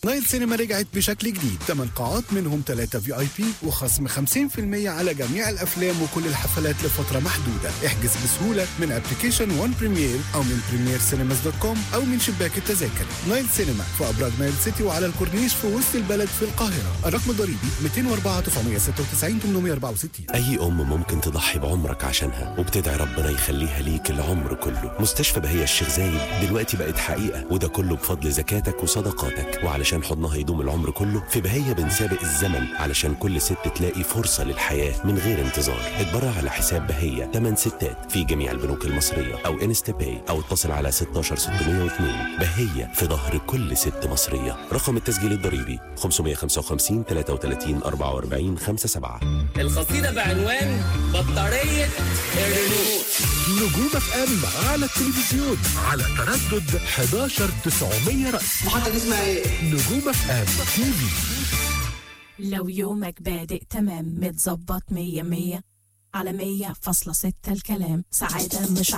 نايل سينما رجعت بشكل جديد 8 قاعات منهم 3 في اي بي وخصم 50% على جميع الافلام وكل الحفلات لفتره محدوده احجز بسهوله من ابلكيشن وان بريمير او من بريمير سينماز دوت كوم او من شباك التذاكر نايل سينما في ابراج نايل سيتي وعلى الكورنيش في وسط البلد في القاهره الرقم الضريبي 204 996 864 أي أم ممكن تضحي بعمرك عشانها وبتدعي ربنا يخليها ليك العمر كله مستشفى بهية الشيخ زايد دلوقتي بقت حقيقة وده كله بفضل زكاتك وصدقاتك وعلشان حضنها يدوم العمر كله في بهية بنسابق الزمن علشان كل ست تلاقي فرصة للحياة من غير انتظار اتبرع على حساب بهية 8 ستات في جميع البنوك المصرية أو انستا باي أو اتصل على 16602 بهية في ظهر كل ست مصرية رقم التسجيل الضريبي 555 33 44 57 القصيدة بعنوان بطارية الريموت نجوم اف ام على التلفزيون على تردد 11 900 رأس محطة اسمها ايه؟ نجوم اف ام تي في لو يومك بادئ تمام متظبط مية مية على مية فاصلة ستة الكلام سعادة مش